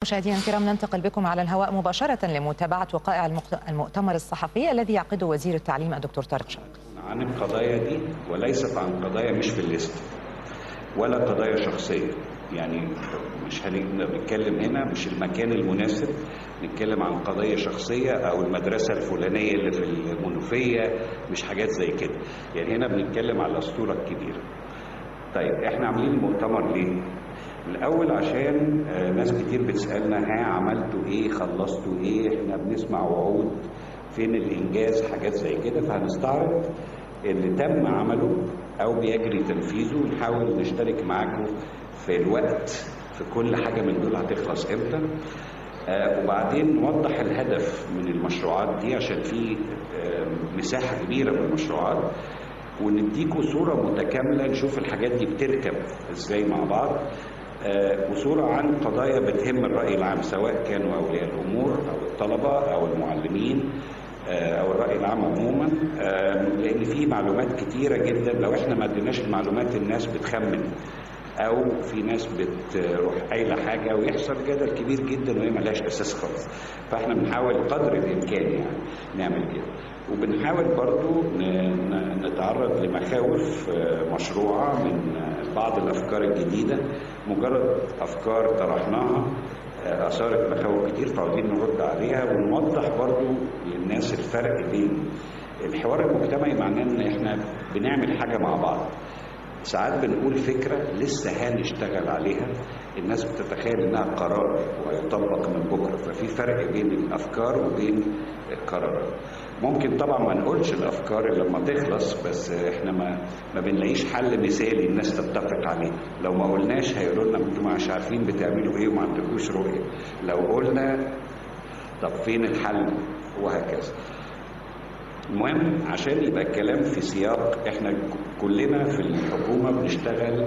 مشاهدينا الكرام ننتقل بكم على الهواء مباشرة لمتابعة وقائع المؤتمر الصحفي الذي يعقده وزير التعليم الدكتور طارق شوقي. عن القضايا دي وليست عن قضايا مش في الليست ولا قضايا شخصية يعني مش هنتكلم هنا مش المكان المناسب نتكلم عن قضية شخصية أو المدرسة الفلانية اللي في المنوفية مش حاجات زي كده يعني هنا بنتكلم على الأسطورة الكبيرة طيب احنا عاملين المؤتمر ليه؟ الاول عشان ناس كتير بتسالنا ها عملتوا ايه خلصتوا ايه احنا بنسمع وعود فين الانجاز حاجات زي كده فهنستعرض اللي تم عمله او بيجري تنفيذه ونحاول نشترك معاكم في الوقت في كل حاجه من دول هتخلص امتى آه وبعدين نوضح الهدف من المشروعات دي عشان في آه مساحه كبيره من المشروعات ونديكوا صورة متكاملة نشوف الحاجات دي بتركب ازاي مع بعض آه وصورة عن قضايا بتهم الرأي العام سواء كانوا أولياء الأمور أو الطلبة أو المعلمين آه أو الرأي العام عموما آه لأن في معلومات كتيرة جدا لو احنا ما اديناش المعلومات الناس بتخمن او في ناس بتروح قايله حاجه ويحصل جدل كبير جدا وهي ملهاش اساس خالص فاحنا بنحاول قدر الامكان يعني نعمل كده وبنحاول برضو نتعرض لمخاوف مشروعه من بعض الافكار الجديده مجرد افكار طرحناها اثارت مخاوف كتير فعاوزين نرد عليها ونوضح برضو للناس الفرق بين الحوار المجتمعي معناه ان احنا بنعمل حاجه مع بعض ساعات بنقول فكرة لسه هنشتغل عليها الناس بتتخيل انها قرار وهيطبق من بكرة ففي فرق بين الافكار وبين القرارات ممكن طبعا ما نقولش الافكار لما تخلص بس احنا ما ما بنلاقيش حل مثالي الناس تتفق عليه لو ما قلناش هيقولوا لنا انتوا مش عارفين بتعملوا ايه وما عندكوش رؤيه لو قلنا طب فين الحل وهكذا المهم عشان يبقى الكلام في سياق احنا كلنا في الحكومه بنشتغل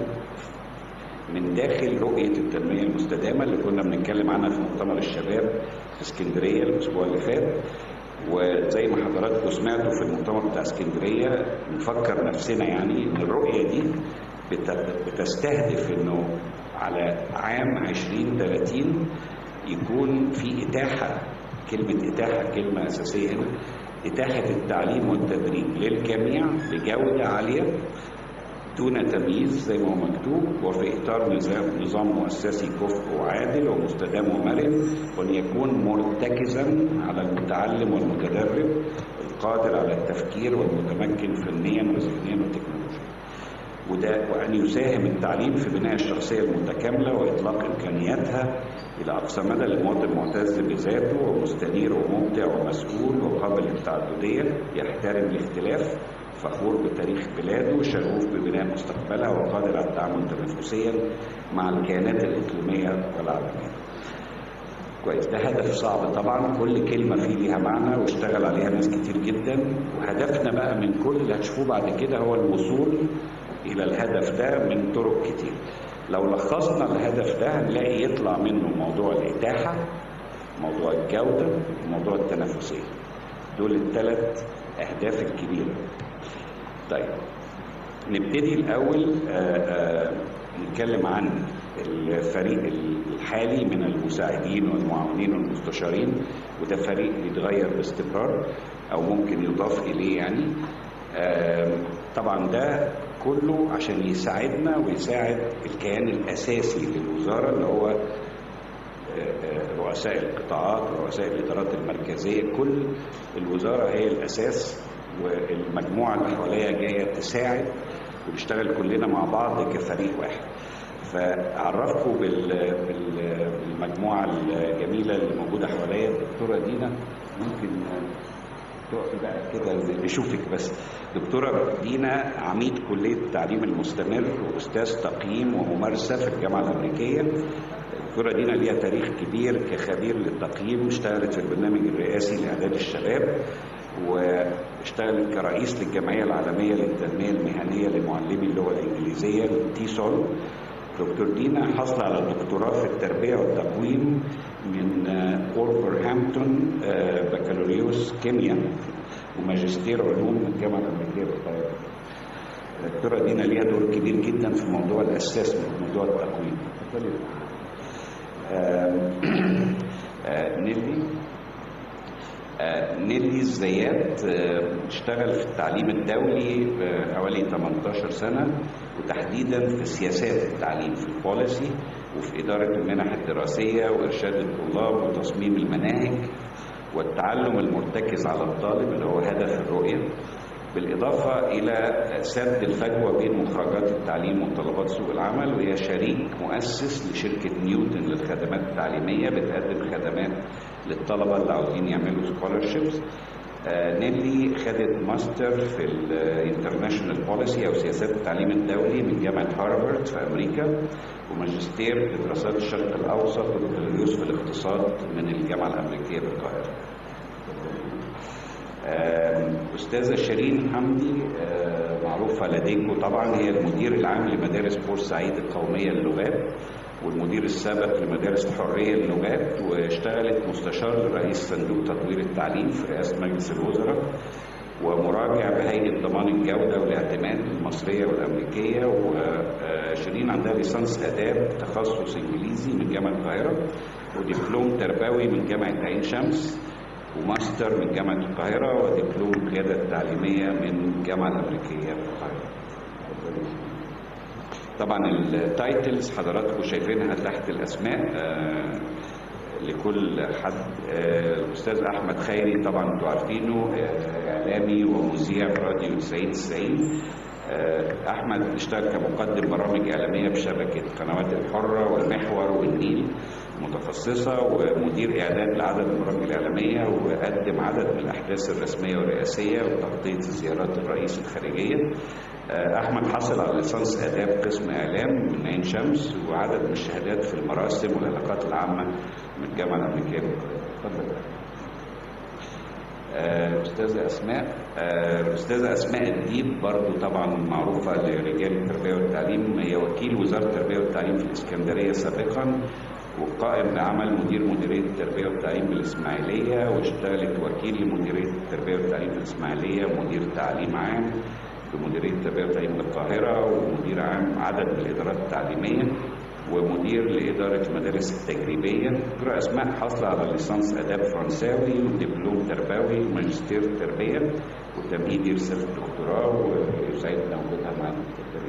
من داخل رؤيه التنميه المستدامه اللي كنا بنتكلم عنها في مؤتمر الشباب في اسكندريه الاسبوع اللي فات وزي ما حضراتكم سمعتوا في المؤتمر بتاع اسكندريه نفكر نفسنا يعني ان الرؤيه دي بتستهدف انه على عام 2030 يكون في اتاحه كلمه اتاحه كلمه اساسيه هنا إتاحة التعليم والتدريب للجميع بجودة عالية دون تمييز زي ما هو مكتوب وفي إطار نظام, نظام مؤسسي كفء وعادل ومستدام ومرن وأن يكون مرتكزا على المتعلم والمتدرب القادر على التفكير والمتمكن فنيا وذهنيا وتكنولوجيا وده وأن يساهم التعليم في بناء الشخصية المتكاملة وإطلاق إمكانياتها إلى أقصى مدى للمواطن المعتز بذاته ومستنير ومبدع ومسؤول وقابل للتعددية يحترم الاختلاف فخور بتاريخ بلاده شغوف ببناء مستقبلها وقادر على التعامل تنافسيا مع الكيانات الإقليمية والعالمية. كويس ده هدف صعب طبعا كل كلمة فيه ليها معنى واشتغل عليها ناس كتير جدا وهدفنا بقى من كل اللي هتشوفوه بعد كده هو الوصول إلى الهدف ده من طرق كتير. لو لخصنا الهدف ده هنلاقي يطلع منه موضوع الإتاحة موضوع الجودة موضوع التنافسية دول الثلاث أهداف الكبيرة طيب نبتدي الأول آآ آآ نتكلم عن الفريق الحالي من المساعدين والمعاونين والمستشارين وده فريق بيتغير باستمرار أو ممكن يضاف إليه يعني طبعا ده كله عشان يساعدنا ويساعد الكيان الاساسي للوزاره اللي هو رؤساء القطاعات ورؤساء الادارات المركزيه كل الوزاره هي الاساس والمجموعه اللي حواليها جايه تساعد ونشتغل كلنا مع بعض كفريق واحد فاعرفكم بالمجموعه الجميله اللي موجوده حواليا الدكتوره دينا ممكن تقفي بقى كده نشوفك بس دكتورة دينا عميد كلية التعليم المستمر وأستاذ تقييم وممارسة في الجامعة الأمريكية الدكتورة دينا ليها تاريخ كبير كخبير للتقييم اشتغلت في البرنامج الرئاسي لإعداد الشباب واشتغلت كرئيس للجمعية العالمية للتنمية المهنية لمعلمي اللغة الإنجليزية تيسول دكتور دينا حصل على الدكتوراه في التربية والتقويم من وولفرهامبتون بكالوريوس كيمياء وماجستير علوم من الجامعة الأمريكية بالقاهرة. الدكتورة دينا ليها دور كبير جدا في موضوع الأسسمنت موضوع التقويم. آه، نيلي الزيات آه، اشتغل في التعليم الدولي آه، حوالي 18 سنة وتحديدا في سياسات التعليم في البوليسي وفي إدارة المنح الدراسية وإرشاد الطلاب وتصميم المناهج والتعلم المرتكز على الطالب اللي هو هدف الرؤية بالإضافة إلى سد الفجوة بين مخرجات التعليم ومتطلبات سوق العمل وهي شريك مؤسس لشركة نيوتن للخدمات التعليمية بتقدم خدمات للطلبة اللي عاوزين يعملوا سكولرشيبس نيلي خدت ماستر في الانترناشونال بوليسي او سياسات التعليم الدولي من جامعه هارفارد في امريكا وماجستير في دراسات الشرق الاوسط وبكالوريوس في الاقتصاد من الجامعه الامريكيه بالقاهره. أستاذة شيرين حمدي معروفة لديكم طبعا هي المدير العام لمدارس بورسعيد القومية للغات والمدير السابق لمدارس الحرية للغات واشتغلت مستشار لرئيس صندوق تطوير التعليم في رئاسة مجلس الوزراء ومراجع بهيئة ضمان الجودة والاعتماد المصرية والأمريكية وشيرين عندها ليسانس آداب تخصص إنجليزي من جامعة القاهرة ودبلوم تربوي من جامعة عين شمس وماستر من جامعة القاهرة ودبلوم قيادة تعليمية من الجامعة الأمريكية في القاهرة. طبعا التايتلز حضراتكم شايفينها تحت الأسماء آه لكل حد آه الأستاذ أحمد خيري طبعا أنتوا عارفينه آه إعلامي ومذيع في راديو 90 90 أحمد اشتغل كمقدم برامج إعلامية بشبكة قنوات الحرة والمحور والنيل متخصصة ومدير إعداد لعدد من البرامج الإعلامية وقدم عدد من الأحداث الرسمية والرئاسية وتغطية زيارات الرئيس الخارجية أحمد حصل على ليسانس آداب قسم إعلام من عين شمس وعدد من الشهادات في المراسم والعلاقات العامة من الجامعة الأمريكية اتفضل أستاذة أسماء الأستاذة أسماء الديب برضو طبعا معروفة لرجال التربية والتعليم هي وكيل وزارة التربية والتعليم في الإسكندرية سابقا وقائم بعمل مدير مديرية التربية والتعليم بالإسماعيلية واشتغلت وكيل لمديرية التربية والتعليم بالإسماعيلية ومدير تعليم عام بمديرية التربية والتعليم بالقاهرة ومدير عام عدد من الإدارات التعليمية ومدير لإدارة المدارس التجريبية دكتورة أسماء حاصلة على ليسانس آداب فرنساوي ودبلوم تربوي وماجستير تربية وتمهيدي رسالة دكتوراه ويسعدنا وجودها معنا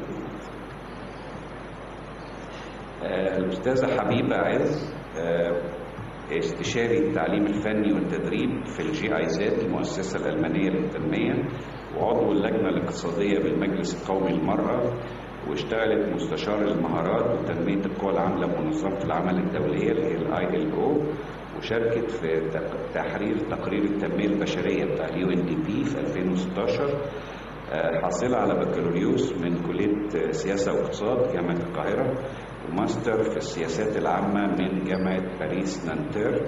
آه الأستاذة حبيبة عز آه استشاري التعليم الفني والتدريب في الجي اي زد المؤسسة الألمانية للتنمية وعضو اللجنة الاقتصادية بالمجلس القومي للمرأة واشتغلت مستشار المهارات وتنمية القوى العاملة بمنظمة العمل الدولية اللي هي الاي ال او وشاركت في تحرير تقرير التنمية البشرية بتاع اليو ان دي بي في 2016 حاصلة على بكالوريوس من كلية سياسة واقتصاد جامعة القاهرة وماستر في السياسات العامة من جامعة باريس نانتير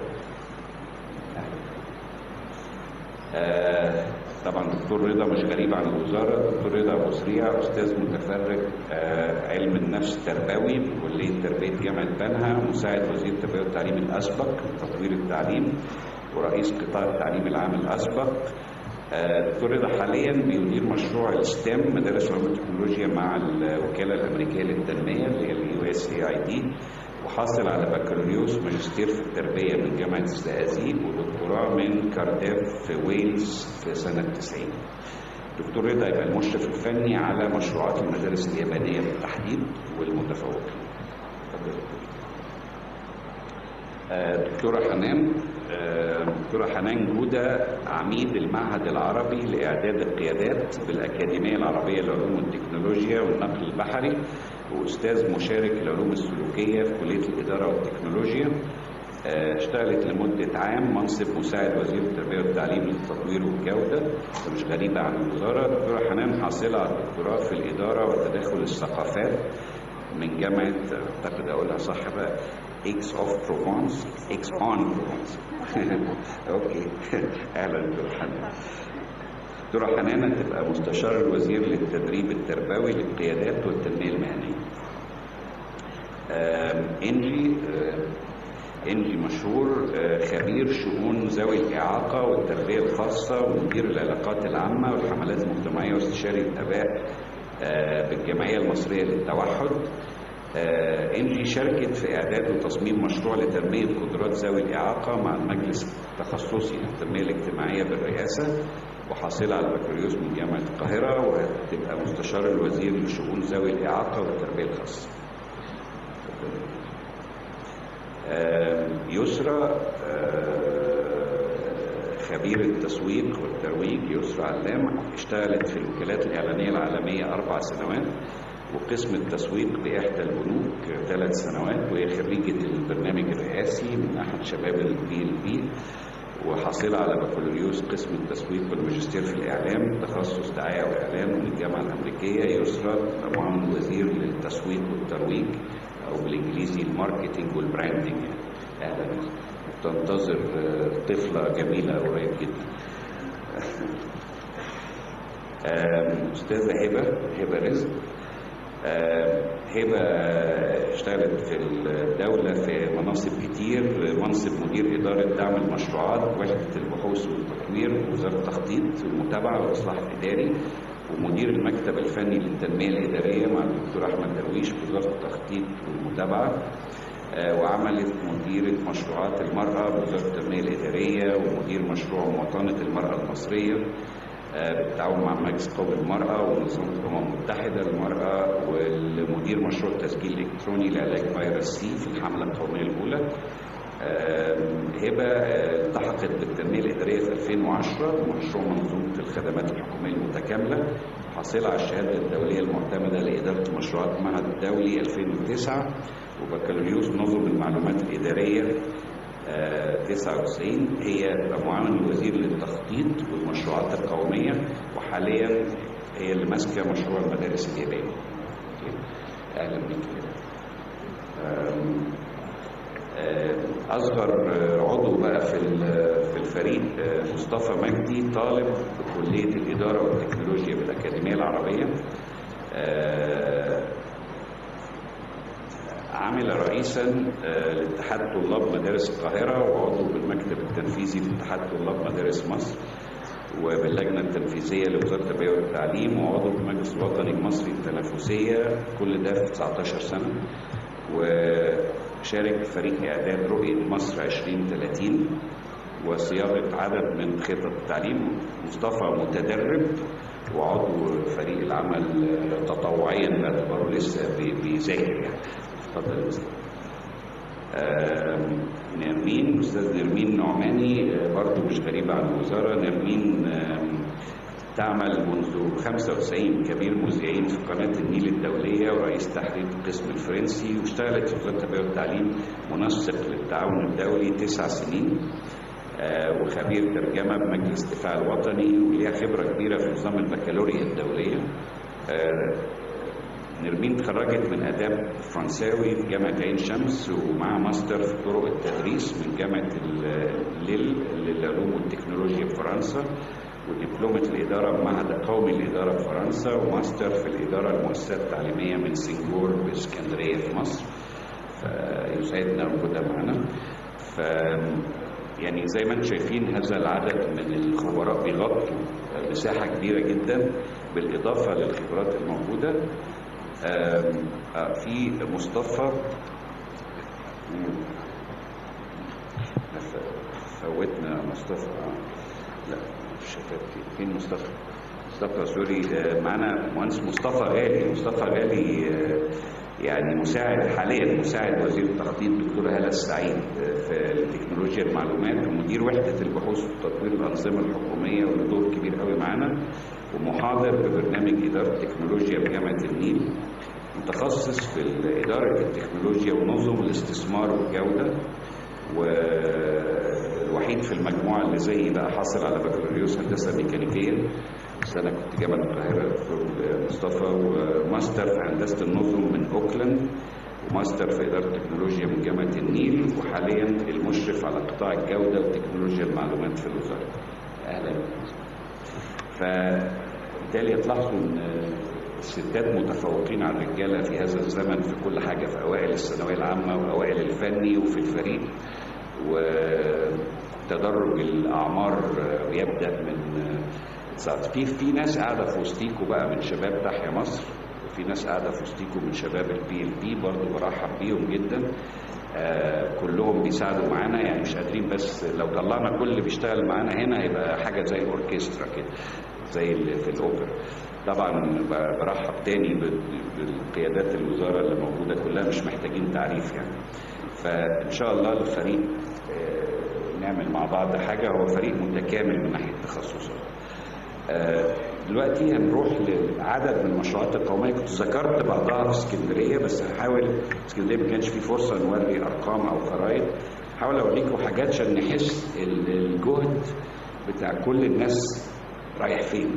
آه طبعا دكتور رضا مش غريب عن الوزارة دكتور رضا أبو سريع أستاذ متفرغ آه علم النفس التربوي بكلية تربية جامعة بنها مساعد وزير التربية والتعليم الأسبق لتطوير التعليم ورئيس قطاع التعليم العام الأسبق آه دكتور رضا حاليا بيدير مشروع الستيم مدارس علوم التكنولوجيا مع الوكالة الأمريكية للتنمية اللي هي اليو اس اي اي دي وحاصل على بكالوريوس ماجستير في التربية من جامعة الزقازيق ودكتوراه من كارديف في ويلز في سنة 90 دكتور رضا يبقى المشرف الفني على مشروعات المدارس اليابانية بالتحديد والمتفوقين دكتورة حنان دكتورة حنان جودة عميد المعهد العربي لإعداد القيادات بالأكاديمية العربية للعلوم والتكنولوجيا والنقل البحري وأستاذ مشارك العلوم السلوكية في كلية الإدارة والتكنولوجيا اشتغلت لمدة عام منصب مساعد وزير التربية والتعليم للتطوير والجودة مش غريبة عن الوزارة دكتورة حنان حاصلة على الدكتوراه في الإدارة وتداخل الثقافات من جامعة أعتقد أقولها صح بقى اكس اوف بروفانس اكس اون بروفانس اوكي اهلا دكتور حنان دكتورة حنان هتبقى مستشار الوزير للتدريب التربوي للقيادات والتنمية المهنية انجي انجي مشهور خبير شؤون ذوي الإعاقة والتربية الخاصة ومدير العلاقات العامة والحملات المجتمعية واستشاري الآباء بالجمعية المصرية للتوحد انجي شاركت في اعداد وتصميم مشروع لتنميه قدرات ذوي الاعاقه مع المجلس التخصصي للتنميه الاجتماعيه بالرئاسه وحاصله على البكالوريوس من جامعه القاهره وهتبقى مستشار الوزير لشؤون ذوي الاعاقه والتربيه الخاصه. يسرى خبير التسويق والترويج يسرى علام اشتغلت في الوكالات الاعلانيه العالميه اربع سنوات وقسم التسويق بإحدى البنوك ثلاث سنوات وهي خريجة البرنامج الرئاسي من أحد شباب البي ال بي وحاصلة على بكالوريوس قسم التسويق والماجستير في الإعلام تخصص دعاية وإعلام من الجامعة الأمريكية يسرى معاون وزير للتسويق والترويج أو بالإنجليزي الماركتينج والبراندنج أهلا تنتظر طفلة جميلة قريب جدا أستاذة هبة هبة رزق هبة اشتغلت في الدولة في مناصب كتير منصب مدير إدارة دعم المشروعات وحدة البحوث والتطوير وزارة التخطيط والمتابعة والإصلاح الإداري ومدير المكتب الفني للتنمية الإدارية مع الدكتور أحمد درويش في وزارة التخطيط والمتابعة وعملت مديرة مشروعات المرأة بوزارة التنمية الإدارية ومدير مشروع مواطنة المرأة المصرية بالتعاون مع مجلس قومي المرأة ومنظمة الأمم المتحدة للمرأة والمدير مشروع التسجيل الإلكتروني لعلاج فيروس سي في الحملة القومية الأولى هبة التحقت بالتنمية الإدارية في 2010 بمشروع منظومة الخدمات الحكومية المتكاملة حاصلة على الشهادة الدولية المعتمدة لإدارة المشروعات المعهد الدولي 2009 وبكالوريوس نظم المعلومات الإدارية 99 هي معاون الوزير للتخطيط والمشروعات القومية وحاليا هي اللي ماسكة مشروع المدارس الياباني أهلا بك أصغر عضو بقى في في الفريق مصطفى مجدي طالب بكلية الإدارة والتكنولوجيا بالأكاديمية العربية عمل رئيسا لاتحاد طلاب مدارس القاهرة وعضو بالمكتب التنفيذي لاتحاد طلاب مدارس مصر وباللجنة التنفيذية لوزارة التربية والتعليم وعضو بالمجلس الوطني المصري التنافسية كل ده في 19 سنة وشارك في فريق إعداد رؤية مصر 2030 وصياغة عدد من خطط التعليم مصطفى متدرب وعضو فريق العمل تطوعيا باعتباره لسه بيذاكر يعني اتفضل يا استاذ نرمين استاذ نرمين نعماني برضه مش غريبه عن الوزاره نرمين تعمل منذ 95 كبير مذيعين في قناه النيل الدوليه ورئيس تحرير القسم الفرنسي واشتغلت في وزاره التربيه والتعليم منسق للتعاون الدولي تسع سنين وخبير ترجمه بمجلس الدفاع الوطني وليها خبره كبيره في نظام البكالوريا الدوليه نرمين تخرجت من اداب فرنساوي في جامعه عين شمس ومعها ماستر في طرق التدريس من جامعه ليل للعلوم والتكنولوجيا في فرنسا ودبلومة الإدارة بمعهد قومي للإدارة في فرنسا وماستر في الإدارة المؤسسات التعليمية من سنغور بإسكندرية في مصر فيسعدنا وجودها معنا ف يعني زي ما انتم شايفين هذا العدد من الخبراء بيغطوا مساحة كبيرة جدا بالإضافة للخبرات الموجودة في مصطفى فوتنا مصطفى لا مش شايف فين مصطفى مصطفى سوري معانا مهندس مصطفى غالي مصطفى غالي يعني مساعد حاليا مساعد وزير التخطيط دكتور هلا السعيد في تكنولوجيا المعلومات ومدير وحده البحوث وتطوير الانظمه الحكوميه وله دور كبير قوي معانا ومحاضر ببرنامج اداره التكنولوجيا بجامعه النيل متخصص في إدارة التكنولوجيا ونظم الاستثمار والجودة والوحيد في المجموعة اللي زي بقى حاصل على بكالوريوس هندسة ميكانيكية بس أنا كنت جامعة القاهرة دكتور مصطفى وماستر في هندسة النظم من أوكلاند وماستر في إدارة التكنولوجيا من جامعة النيل وحاليا المشرف على قطاع الجودة وتكنولوجيا المعلومات في الوزارة أهلا فبالتالي تلاحظوا إن الستات متفوقين على الرجاله في هذا الزمن في كل حاجه في اوائل الثانويه العامه واوائل الفني وفي الفريق وتدرج الاعمار يبدا من في في ناس قاعده في وسطيكوا بقى من شباب تحيا مصر في ناس قاعده في وسطيكم من شباب البي ال بي برضه برحب بيهم جدا آه كلهم بيساعدوا معانا يعني مش قادرين بس لو طلعنا كل اللي بيشتغل معانا هنا هيبقى حاجه زي الاوركسترا كده زي اللي في الاوبرا طبعا برحب تاني بالقيادات الوزاره اللي موجوده كلها مش محتاجين تعريف يعني فان شاء الله الفريق نعمل مع بعض حاجه هو فريق متكامل من ناحيه التخصصات دلوقتي هنروح لعدد من المشروعات القوميه كنت ذكرت بعضها في اسكندريه بس هحاول اسكندريه ما كانش في فرصه نوري ارقام او خرائط هحاول اوريكم حاجات عشان نحس الجهد بتاع كل الناس رايح فين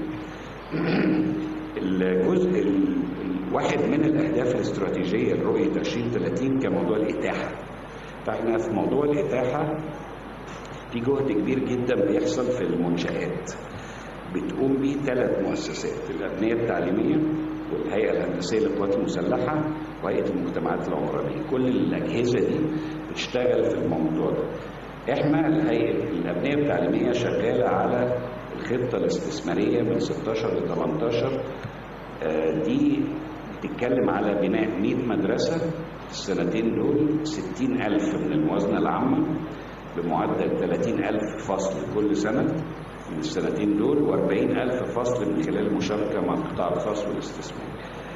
الجزء واحد من الاهداف الاستراتيجيه لرؤيه 2030 كان موضوع الاتاحه فاحنا في موضوع الاتاحه في جهد كبير جدا بيحصل في المنشآت بتقوم بيه ثلاث مؤسسات الأبنية التعليمية والهيئة الهندسية للقوات المسلحة وهيئة المجتمعات العمرانية كل الأجهزة دي بتشتغل في الموضوع ده احنا الهيئة الأبنية التعليمية شغالة على الخطة الاستثمارية من 16 ل 18 دي بتتكلم على بناء 100 مدرسة في السنتين دول 60 ألف من الموازنة العامة بمعدل 30 ألف فصل كل سنة من السنتين دول و40 ألف فصل من خلال المشاركة مع القطاع الخاص والاستثمار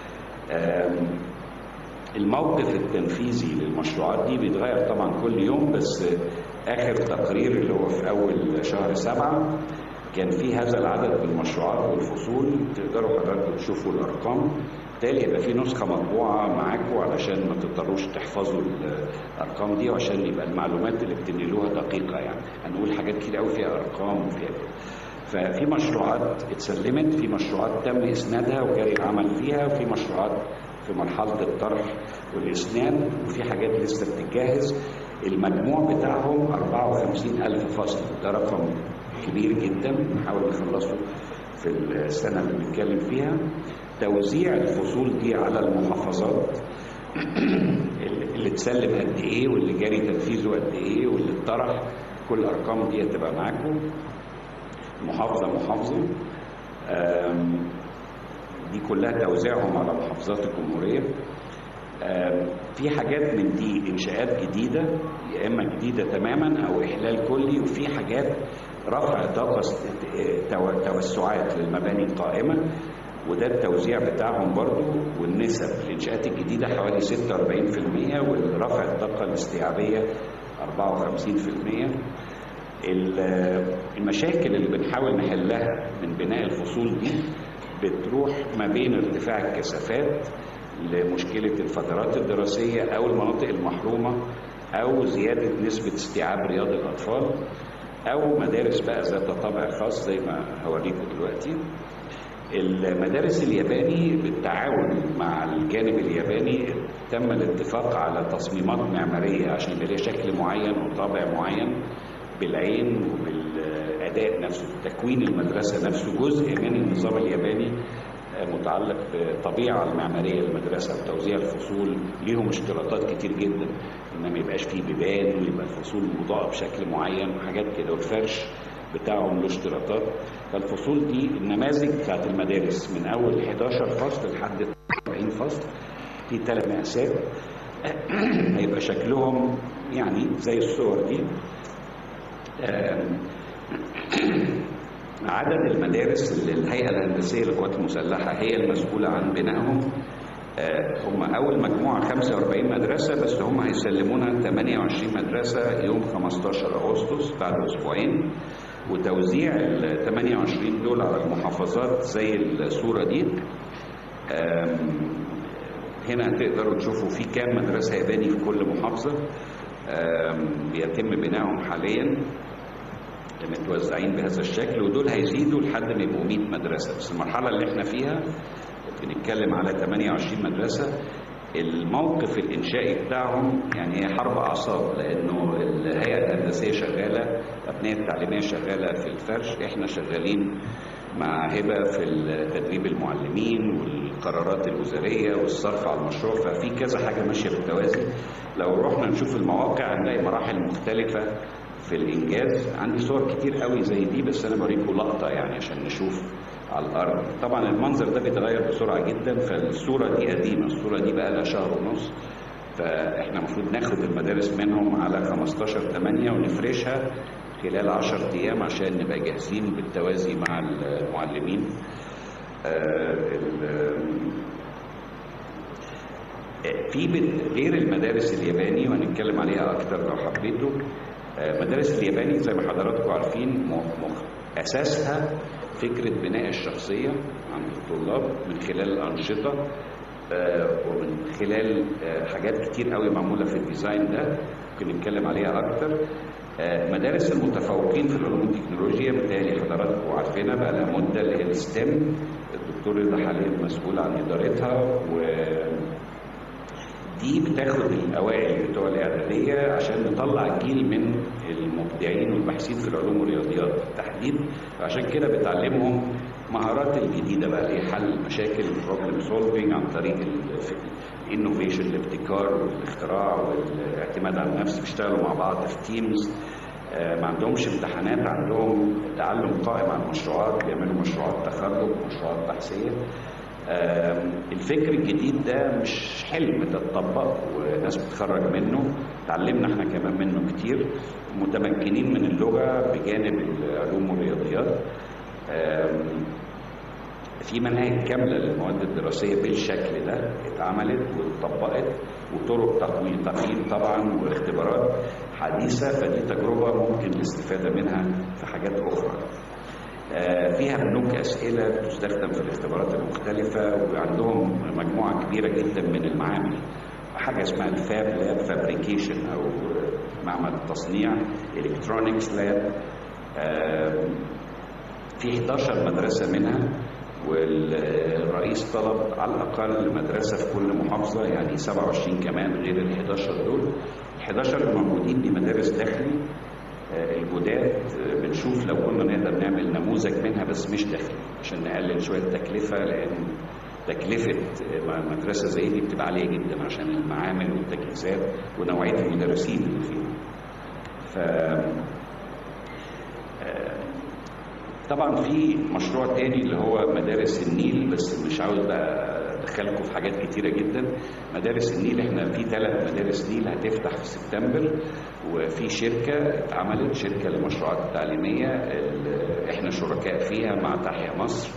الموقف التنفيذي للمشروعات دي بيتغير طبعا كل يوم بس آخر تقرير اللي هو في أول شهر سبعة كان في هذا العدد من المشروعات والفصول تقدروا حضراتكم تشوفوا الارقام بالتالي يبقى في نسخه مطبوعه معاكم علشان ما تضطروش تحفظوا الارقام دي وعشان يبقى المعلومات اللي بتنقلوها دقيقه يعني هنقول حاجات كتير قوي فيها ارقام وفيها كده ففي مشروعات اتسلمت في مشروعات تم اسنادها وجاري العمل فيها وفي مشروعات في مرحله الطرح والاسناد وفي حاجات لسه بتتجهز المجموع بتاعهم 54 ألف فصل ده رقم كبير جدا نحاول نخلصه في السنة اللي بنتكلم فيها توزيع الفصول دي على المحافظات اللي اتسلم قد ايه واللي جاري تنفيذه قد ايه واللي اتطرح كل الارقام دي هتبقى معاكم محافظه محافظه دي كلها توزيعهم على محافظات الجمهوريه في حاجات من دي انشاءات جديده يا اما جديده تماما او احلال كلي وفي حاجات رفع طاقه توسعات للمباني القائمه وده التوزيع بتاعهم برضو والنسب الانشاءات الجديده حوالي 46% والرفع الطاقه الاستيعابيه 54% المشاكل اللي بنحاول نحلها من بناء الفصول دي بتروح ما بين ارتفاع الكثافات لمشكلة الفترات الدراسية أو المناطق المحرومة أو زيادة نسبة استيعاب رياض الأطفال أو مدارس بقى ذات طابع خاص زي ما هوريكم دلوقتي المدارس الياباني بالتعاون مع الجانب الياباني تم الاتفاق على تصميمات معمارية عشان يبقى ليها شكل معين وطابع معين بالعين وبالأداء نفسه تكوين المدرسة نفسه جزء من النظام الياباني متعلق بالطبيعة المعمارية للمدرسة وتوزيع الفصول ليهم اشتراطات كتير جدا ان ما يبقاش فيه بيبان ويبقى الفصول مضاءة بشكل معين وحاجات كده والفرش بتاعهم له اشتراطات فالفصول دي النماذج بتاعت المدارس من اول 11 فصل لحد 40 فصل في ثلاث مقاسات هيبقى شكلهم يعني زي الصور دي عدد المدارس اللي الهيئة الهندسية للقوات المسلحة هي المسؤولة عن بنائهم هم أول مجموعة 45 مدرسة بس هم هيسلمونا 28 مدرسة يوم 15 أغسطس بعد أسبوعين وتوزيع ال 28 دول على المحافظات زي الصورة دي هنا تقدروا تشوفوا في كام مدرسة ياباني في كل محافظة بيتم بنائهم حاليا متوزعين بهذا الشكل ودول هيزيدوا لحد ما يبقوا 100 مدرسه بس المرحله اللي احنا فيها بنتكلم على 28 مدرسه الموقف الانشائي بتاعهم يعني هي حرب اعصاب لانه الهيئه الهندسيه شغاله الابنيه التعليميه شغاله في الفرش احنا شغالين مع هبه في تدريب المعلمين والقرارات الوزاريه والصرف على المشروع ففي كذا حاجه ماشيه بالتوازي لو رحنا نشوف المواقع هنلاقي مراحل مختلفه في الانجاز عندي صور كتير قوي زي دي بس انا بوريكم لقطه يعني عشان نشوف على الارض طبعا المنظر ده بيتغير بسرعه جدا فالصوره دي قديمه الصوره دي بقى لها شهر ونص فاحنا المفروض ناخد المدارس منهم على 15 8 ونفرشها خلال 10 ايام عشان نبقى جاهزين بالتوازي مع المعلمين آه، في غير المدارس الياباني وهنتكلم عليها اكتر لو حبيتوا آه، مدارس الياباني زي ما حضراتكم عارفين اساسها فكره بناء الشخصيه عند الطلاب من خلال الانشطه آه، ومن خلال حاجات كتير قوي معموله في الديزاين ده ممكن نتكلم عليها اكتر مدارس المتفوقين في العلوم والتكنولوجيا بالتالي حضراتكم عارفينها بقى لها مده اللي هي الستيم الدكتور رضا حاليا مسؤول عن ادارتها و دي بتاخد الاوائل بتوع الاعداديه عشان نطلع جيل من المبدعين والباحثين في العلوم والرياضيات بالتحديد عشان كده بتعلمهم مهارات الجديده بقى اللي حل مشاكل البروبلم سولفنج عن طريق الانوفيشن الابتكار والاختراع والاعتماد على النفس بيشتغلوا مع بعض في تيمز ما عندهمش امتحانات عندهم تعلم قائم على المشروعات بيعملوا مشروعات تخرج مشروعات بحثيه الفكر الجديد ده مش حلم ده اتطبق وناس بتخرج منه اتعلمنا احنا كمان منه كتير متمكنين من اللغه بجانب العلوم والرياضيات في مناهج كامله للمواد الدراسيه بالشكل ده اتعملت واتطبقت وطرق تقويم تقييم طبعا واختبارات حديثه فدي تجربه ممكن الاستفاده منها في حاجات اخرى. فيها بنوك اسئله تستخدم في الاختبارات المختلفه وعندهم مجموعه كبيره جدا من المعامل حاجه اسمها الفاب لاب فابريكيشن او معمل تصنيع الكترونكس لاب في 11 مدرسه منها والرئيس طلب على الاقل مدرسه في كل محافظه يعني 27 كمان غير ال 11 دول ال 11 الموجودين دي مدارس داخلي الجداد بنشوف لو كنا نقدر نعمل نموذج منها بس مش داخلي عشان نقلل شويه التكلفه لان تكلفه مدرسه زي دي بتبقى عاليه جدا عشان المعامل والتجهيزات ونوعيه المدرسين اللي فيها. ف طبعا في مشروع تاني اللي هو مدارس النيل بس مش عاوز بقى ادخلكم في حاجات كتيره جدا مدارس النيل احنا في ثلاث مدارس نيل هتفتح في سبتمبر وفي شركه اتعملت شركه للمشروعات التعليميه احنا شركاء فيها مع تحيا مصر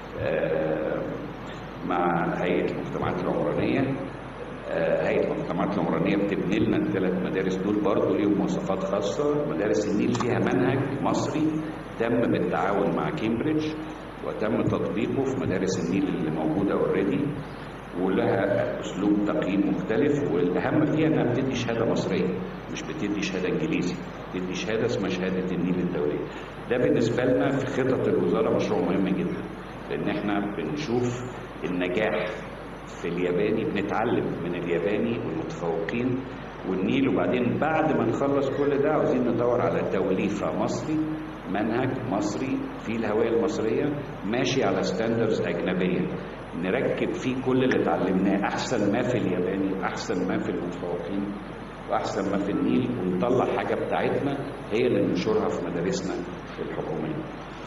مع هيئه المجتمعات العمرانيه هيئه المجتمعات العمرانيه بتبني لنا الثلاث مدارس دول برضه ليهم مواصفات خاصه مدارس النيل فيها منهج مصري تم بالتعاون مع كامبريدج وتم تطبيقه في مدارس النيل اللي موجوده اوريدي ولها اسلوب تقييم مختلف والاهم فيها انها بتدي شهاده مصريه مش بتدي شهاده انجليزي بتدي شهاده اسمها شهاده النيل الدوليه ده بالنسبه لنا في خطط الوزاره مشروع مهم جدا لان احنا بنشوف النجاح في الياباني بنتعلم من الياباني والمتفوقين والنيل وبعدين بعد ما نخلص كل ده عاوزين ندور على توليفه مصري منهج مصري في الهوية المصرية ماشي على ستاندرز أجنبية نركب فيه كل اللي اتعلمناه أحسن ما في الياباني وأحسن ما في المتفوقين وأحسن ما في النيل ونطلع حاجة بتاعتنا هي اللي ننشرها في مدارسنا الحكومية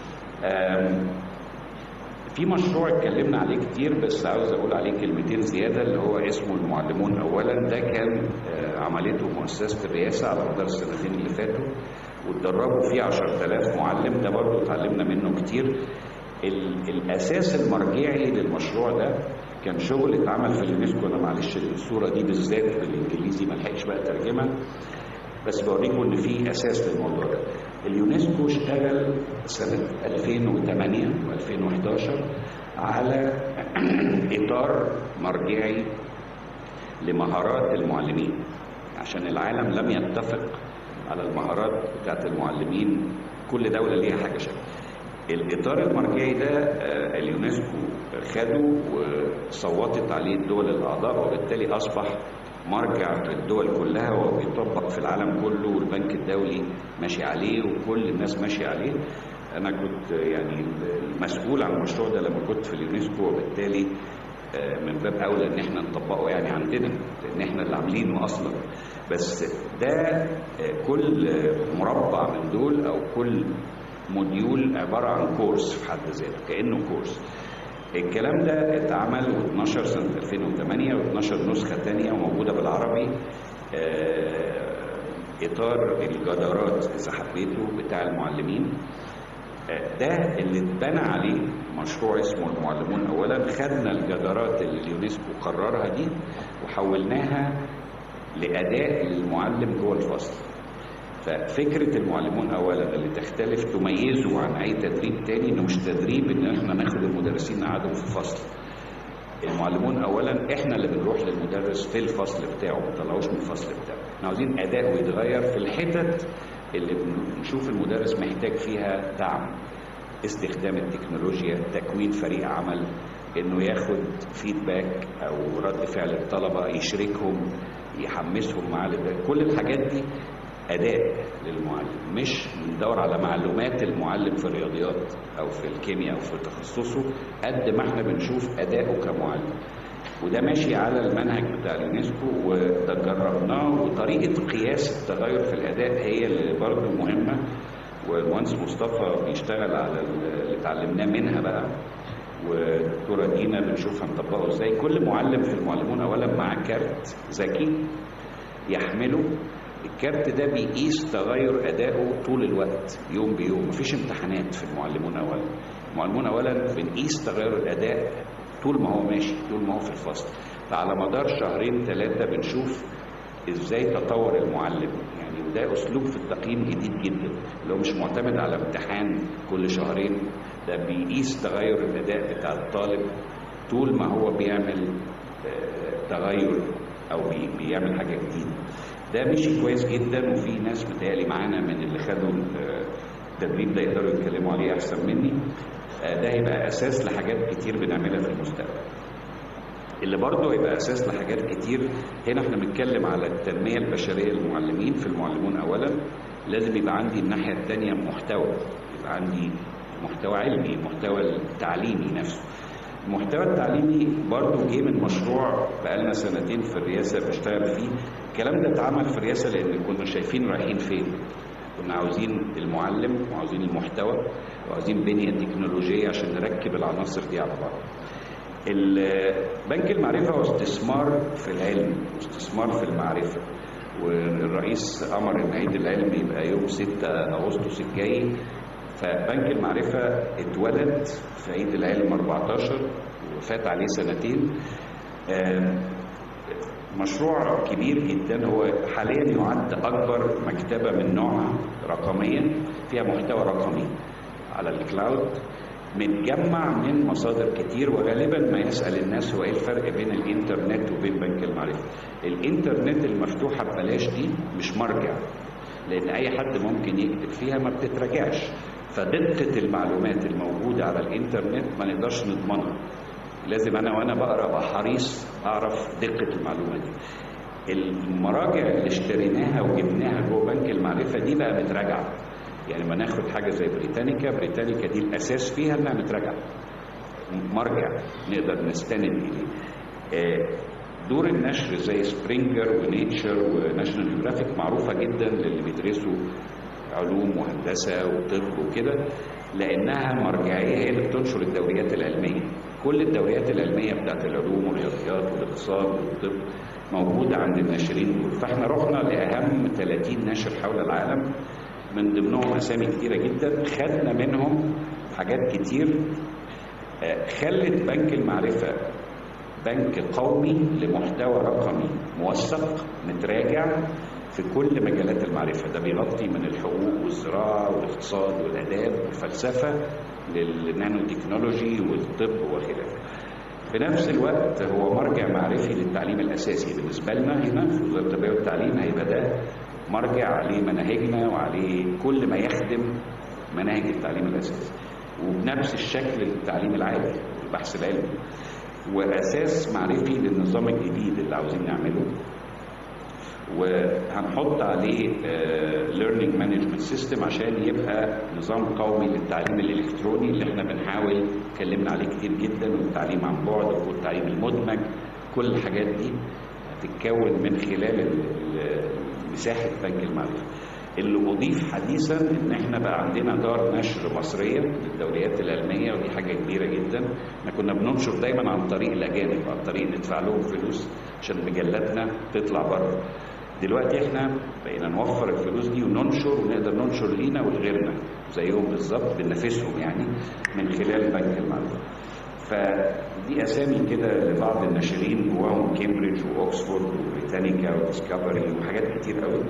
في مشروع اتكلمنا عليه كتير بس عاوز اقول عليه كلمتين زياده اللي هو اسمه المعلمون اولا ده كان عملته مؤسسه الرئاسه على مدار السنتين اللي فاتوا واتدربوا فيه 10000 معلم ده برضه اتعلمنا منه كتير الاساس المرجعي للمشروع ده كان شغل اتعمل في اليونسكو انا معلش الصوره دي بالذات بالانجليزي ما لحقتش بقى ترجمه بس بوريكم ان في اساس للموضوع ده اليونسكو اشتغل سنه 2008 و2011 على اطار مرجعي لمهارات المعلمين عشان العالم لم يتفق على المهارات بتاعت المعلمين كل دوله ليها حاجه شكل الاطار المرجعي ده اليونسكو خده وصوتت عليه الدول الاعضاء وبالتالي اصبح مرجع في الدول كلها وبيطبق في العالم كله والبنك الدولي ماشي عليه وكل الناس ماشيه عليه انا كنت يعني المسؤول عن المشروع ده لما كنت في اليونسكو وبالتالي من باب اولى ان احنا نطبقه يعني عندنا لان احنا اللي عاملينه اصلا بس ده كل مربع من دول او كل موديول عباره عن كورس في حد ذاته كانه كورس الكلام ده اتعمل و12 سنه 2008 و12 نسخه ثانيه وموجوده بالعربي آه، اطار الجدارات اذا حبيته بتاع المعلمين آه، ده اللي اتبنى عليه مشروع اسمه المعلمون اولا خدنا الجدارات اللي اليونسكو قررها دي وحولناها لاداء المعلم جوه الفصل ففكره المعلمون اولا اللي تختلف تميزه عن اي تدريب تاني انه مش تدريب ان احنا ناخد المدرسين نقعدهم في الفصل المعلمون اولا احنا اللي بنروح للمدرس في الفصل بتاعه ما نطلعوش من الفصل بتاعه احنا عاوزين اداؤه يتغير في الحتت اللي بنشوف المدرس محتاج فيها دعم استخدام التكنولوجيا تكوين فريق عمل انه ياخد فيدباك او رد فعل الطلبه يشركهم يحمسهم مع الإدارة. كل الحاجات دي اداء للمعلم مش بندور على معلومات المعلم في الرياضيات او في الكيمياء او في تخصصه قد ما احنا بنشوف اداؤه كمعلم وده ماشي على المنهج بتاع اليونسكو وده جربناه وطريقه قياس التغير في الاداء هي اللي برضه مهمه والمهندس مصطفى بيشتغل على اللي اتعلمناه منها بقى ودكتوره دينا بنشوف هنطبقه ازاي كل معلم في المعلمون اولا معاه كارت ذكي يحمله الكارت ده بيقيس تغير ادائه طول الوقت يوم بيوم مفيش امتحانات في المعلمون اولا المعلمون اولا بنقيس تغير الاداء طول ما هو ماشي طول ما هو في الفصل فعلى مدار شهرين ثلاثه بنشوف ازاي تطور المعلم يعني وده اسلوب في التقييم جديد جدا اللي هو مش معتمد على امتحان كل شهرين ده بيقيس تغير الاداء بتاع الطالب طول ما هو بيعمل آه، تغير او بي- بيعمل حاجه جديده ده مشي كويس جدا وفي ناس متهيألي معانا من اللي خدوا آه، التدريب ده يقدروا يتكلموا عليه احسن مني آه، ده هيبقى اساس لحاجات كتير بنعملها في المستقبل اللي برضه هيبقى اساس لحاجات كتير هنا احنا بنتكلم على التنميه البشريه للمعلمين في المعلمون اولا لازم يبقى عندي الناحيه الثانيه محتوى يبقى عندي محتوى علمي المحتوى التعليمي نفسه المحتوى التعليمي برضه جه من مشروع بقالنا سنتين في الرئاسه بشتغل فيه الكلام ده اتعمل في الرئاسه لان كنا شايفين رايحين فين كنا عاوزين المعلم وعاوزين المحتوى وعاوزين بنيه تكنولوجيه عشان نركب العناصر دي على بعض ال- بنك المعرفة هو استثمار في العلم واستثمار في المعرفة والرئيس أمر إن عيد العلم يبقى يوم 6 أغسطس الجاي فبنك المعرفة اتولد في عيد العلم 14 وفات عليه سنتين آم، مشروع كبير جدا هو حاليا يعد أكبر مكتبة من نوعها رقميا فيها محتوى رقمي على الكلاود متجمع من مصادر كتير وغالبا ما يسأل الناس هو ايه الفرق بين الانترنت وبين بنك المعرفة الانترنت المفتوحة ببلاش دي مش مرجع لان اي حد ممكن يكتب فيها ما بتتراجعش فدقة المعلومات الموجودة على الانترنت ما نقدرش نضمنها لازم انا وانا بقرا ابقى حريص اعرف دقة المعلومة دي المراجع اللي اشتريناها وجبناها جوه بنك المعرفة دي بقى متراجعة يعني ما ناخد حاجة زي بريتانيكا بريتانيكا دي الأساس فيها إنها متراجعة مرجع نقدر نستند إليه آه، دور النشر زي سبرينجر ونيتشر وناشونال جيوغرافيك معروفة جدا للي بيدرسوا علوم وهندسة وطب وكده لأنها مرجعية هي اللي بتنشر الدوريات العلمية كل الدوريات العلمية بتاعت العلوم والرياضيات والاقتصاد والطب موجودة عند الناشرين دول فاحنا رحنا لأهم 30 ناشر حول العالم من ضمنهم اسامي كتيره جدا خدنا منهم حاجات كتير آه، خلت بنك المعرفه بنك قومي لمحتوى رقمي موثق متراجع في كل مجالات المعرفه ده بيغطي من الحقوق والزراعه والاقتصاد والاداب والفلسفه للنانو تكنولوجي والطب وخلافه في نفس الوقت هو مرجع معرفي للتعليم الاساسي بالنسبه لنا هنا في وزاره التربيه والتعليم هيبقى ده مرجع عليه مناهجنا وعليه كل ما يخدم مناهج التعليم الاساسي وبنفس الشكل للتعليم العالي البحث العلمي واساس معرفي للنظام الجديد اللي عاوزين نعمله وهنحط عليه ليرنينج مانجمنت سيستم عشان يبقى نظام قومي للتعليم الالكتروني اللي احنا بنحاول اتكلمنا عليه كتير جدا والتعليم عن بعد والتعليم المدمج كل الحاجات دي هتتكون من خلال ال- ال- مساحه بنك المعرفه اللي اضيف حديثا ان احنا بقى عندنا دار نشر مصريه للدوريات العلميه ودي حاجه كبيره جدا احنا كنا بننشر دايما عن طريق الاجانب عن طريق ندفع لهم فلوس عشان مجلاتنا تطلع بره دلوقتي احنا بقينا نوفر الفلوس دي وننشر ونقدر ننشر لينا ولغيرنا زيهم بالظبط بننافسهم يعني من خلال بنك المعلومات فدي اسامي كده لبعض الناشرين جواهم كامبريدج واوكسفورد وبريتانيكا وديسكفري وحاجات كتير قوي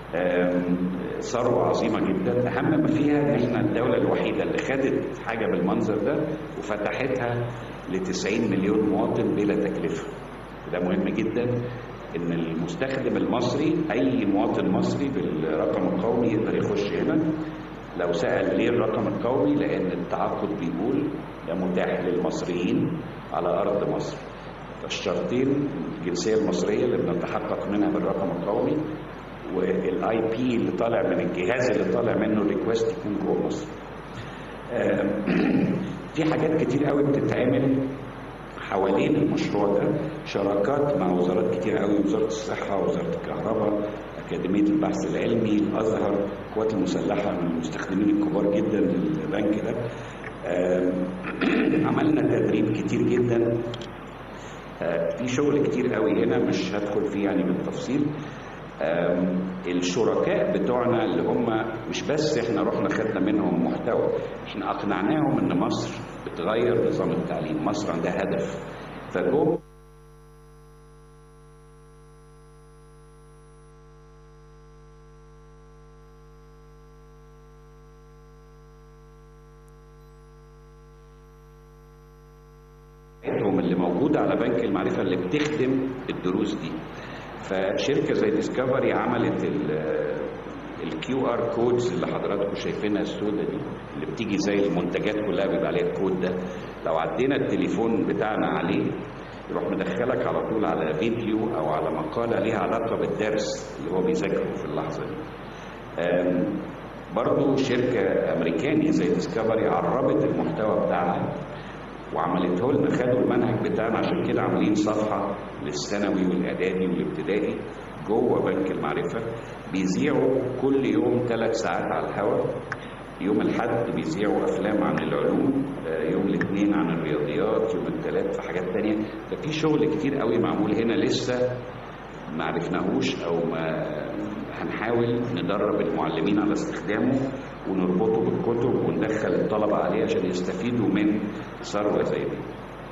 ثروه عظيمه جدا اهم ما فيها ان احنا الدوله الوحيده اللي خدت حاجه بالمنظر ده وفتحتها ل 90 مليون مواطن بلا تكلفه ده مهم جدا ان المستخدم المصري اي مواطن مصري بالرقم القومي يقدر يخش هنا لو سال ليه الرقم القومي لان التعاقد بيقول ده متاح للمصريين على ارض مصر فالشرطين الجنسيه المصريه اللي بنتحقق منها بالرقم القومي والاي بي اللي طالع من الجهاز اللي طالع منه الريكوست يكون جوه مصر في حاجات كتير قوي بتتعمل حوالين المشروع ده شراكات مع وزارات كتير قوي وزاره الصحه وزاره الكهرباء اكاديميه البحث العلمي الازهر القوات المسلحه من المستخدمين الكبار جدا للبنك ده عملنا تدريب كتير جدا في شغل كتير قوي هنا مش هدخل فيه يعني بالتفصيل الشركاء بتوعنا اللي هم مش بس احنا رحنا خدنا منهم محتوى احنا اقنعناهم ان مصر بتغير نظام التعليم مصر عندها هدف فجم اللي موجودة على بنك المعرفة اللي بتخدم الدروس دي فشركه زي ديسكفري عملت الكيو ار كودز اللي حضراتكم شايفينها السوداء دي اللي بتيجي زي المنتجات كلها بيبقى عليها الكود ده لو عدينا التليفون بتاعنا عليه يروح مدخلك على طول على فيديو او على مقاله ليها علاقه بالدرس اللي هو بيذاكره في اللحظه دي برضه شركه امريكاني زي ديسكفري عربت المحتوى بتاعها وعملته لنا خدوا المنهج بتاعنا عشان كده عاملين صفحه للثانوي والاعدادي والابتدائي جوه بنك المعرفه بيذيعوا كل يوم ثلاث ساعات على الهواء يوم الاحد بيذيعوا افلام عن العلوم يوم الاثنين عن الرياضيات يوم الثلاث في حاجات تانية ففي شغل كتير قوي معمول هنا لسه ما عرفناهوش او ما هنحاول ندرب المعلمين على استخدامه ونربطه بالكتب وندخل الطلبة عليه عشان يستفيدوا من ثروة زي دي.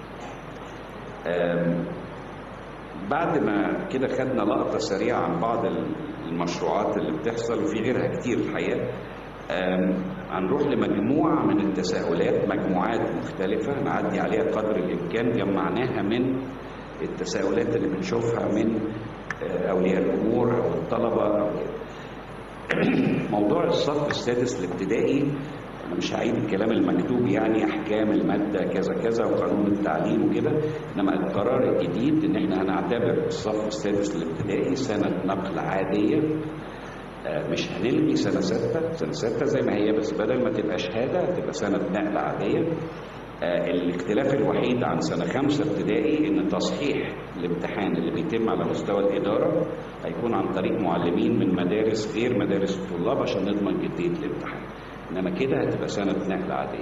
بعد ما كده خدنا لقطة سريعة عن بعض المشروعات اللي بتحصل وفي غيرها كتير الحقيقة هنروح لمجموعة من التساؤلات مجموعات مختلفة نعدي عليها قدر الإمكان جمعناها من التساؤلات اللي بنشوفها من أولياء الأمور أو الطلبة أو موضوع الصف السادس الابتدائي انا مش هعيد الكلام المكتوب يعني احكام الماده كذا كذا وقانون التعليم وكده انما القرار الجديد ان احنا هنعتبر الصف السادس الابتدائي سنه نقل عاديه مش هنلغي سنه سته سنه سته زي ما هي بس بدل ما تبقى شهاده هتبقى سنه نقل عاديه الاختلاف الوحيد عن سنة خمسة ابتدائي إن تصحيح الامتحان اللي بيتم على مستوى الإدارة هيكون عن طريق معلمين من مدارس غير مدارس الطلاب عشان نضمن جدية الامتحان إنما كده هتبقى سنة نقل عادية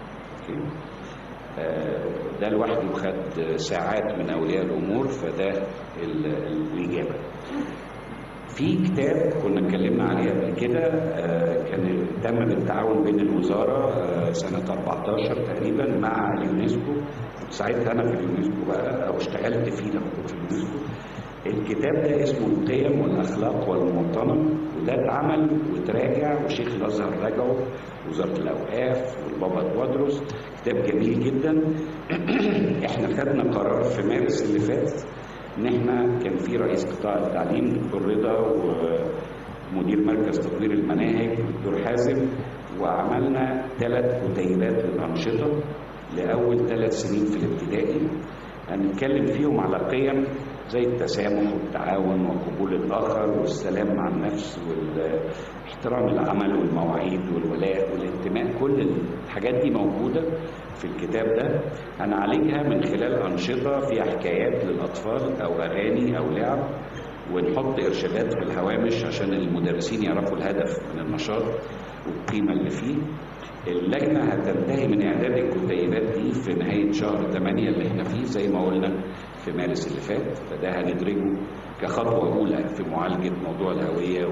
ده لوحده خد ساعات من أولياء الأمور فده الإجابة في كتاب كنا اتكلمنا عليه قبل كده كان تم بالتعاون بين الوزاره سنه 14 تقريبا مع اليونسكو ساعتها انا في اليونسكو بقى او اشتغلت فيه لما كنت في اليونسكو الكتاب ده اسمه القيم والاخلاق والمواطنه وده اتعمل وتراجع وشيخ الازهر راجعه وزاره الاوقاف والبابا توادرس كتاب جميل جدا احنا خدنا قرار في مارس اللي فات ان احنا كان في رئيس قطاع التعليم دكتور رضا ومدير مركز تطوير المناهج دكتور حازم وعملنا ثلاث كتيبات للانشطه لاول ثلاث سنين في الابتدائي هنتكلم فيهم على قيم زي التسامح والتعاون وقبول الاخر والسلام مع النفس واحترام العمل والمواعيد والولاء والانتماء كل الحاجات دي موجوده في الكتاب ده هنعالجها من خلال انشطه فيها حكايات للاطفال او اغاني او لعب ونحط ارشادات في الهوامش عشان المدرسين يعرفوا الهدف من النشاط والقيمه اللي فيه اللجنه هتنتهي من اعداد الكتيبات دي في نهايه شهر 8 اللي احنا فيه زي ما قلنا في مارس اللي فات فده هندرجه كخطوه اولى في معالجه موضوع الهويه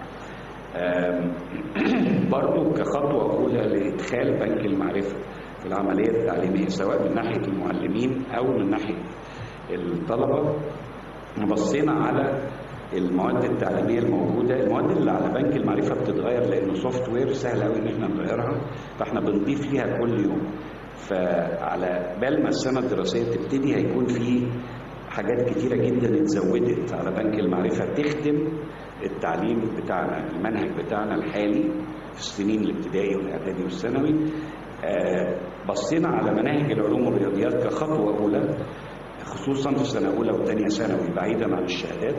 برضو كخطوه اولى لادخال بنك المعرفه في العمليه التعليميه سواء من ناحيه المعلمين او من ناحيه الطلبه بصينا على المواد التعليميه الموجوده المواد اللي على بنك المعرفه بتتغير لانه سوفت وير سهل قوي ان احنا نغيرها فاحنا بنضيف ليها كل يوم فعلى بال ما السنه الدراسيه تبتدي هيكون في حاجات كتيره جدا اتزودت على بنك المعرفه تخدم التعليم بتاعنا المنهج بتاعنا الحالي في السنين الابتدائي والاعدادي والثانوي آه بصينا على مناهج العلوم والرياضيات كخطوه اولى خصوصا في سنه اولى وثانيه ثانوي بعيدا عن الشهادات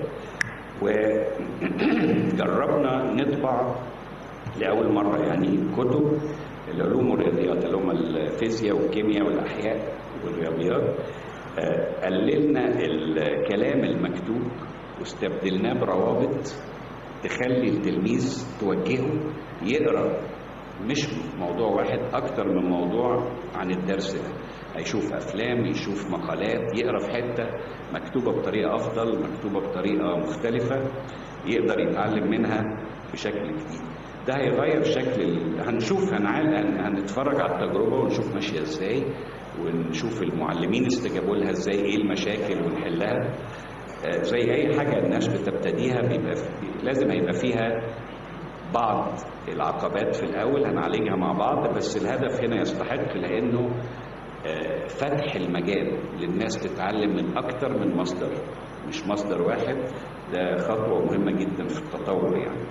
وجربنا نطبع لاول مره يعني كتب العلوم والرياضيات اللي هم الفيزياء والكيمياء والاحياء والرياضيات قللنا الكلام المكتوب واستبدلناه بروابط تخلي التلميذ توجهه يقرا مش موضوع واحد اكتر من موضوع عن الدرس ده هيشوف افلام يشوف مقالات يقرا في حته مكتوبه بطريقه افضل مكتوبه بطريقه مختلفه يقدر يتعلم منها بشكل جديد ده هيغير شكل ال... هنشوف هنعال... هنتفرج على التجربه ونشوف ماشيه ازاي ونشوف المعلمين استجابوا لها ازاي ايه المشاكل ونحلها آه زي اي حاجه الناس بتبتديها بيبقى في... لازم هيبقى فيها بعض العقبات في الاول هنعالجها مع بعض بس الهدف هنا يستحق لانه آه فتح المجال للناس تتعلم من اكتر من مصدر مش مصدر واحد ده خطوه مهمه جدا في التطور يعني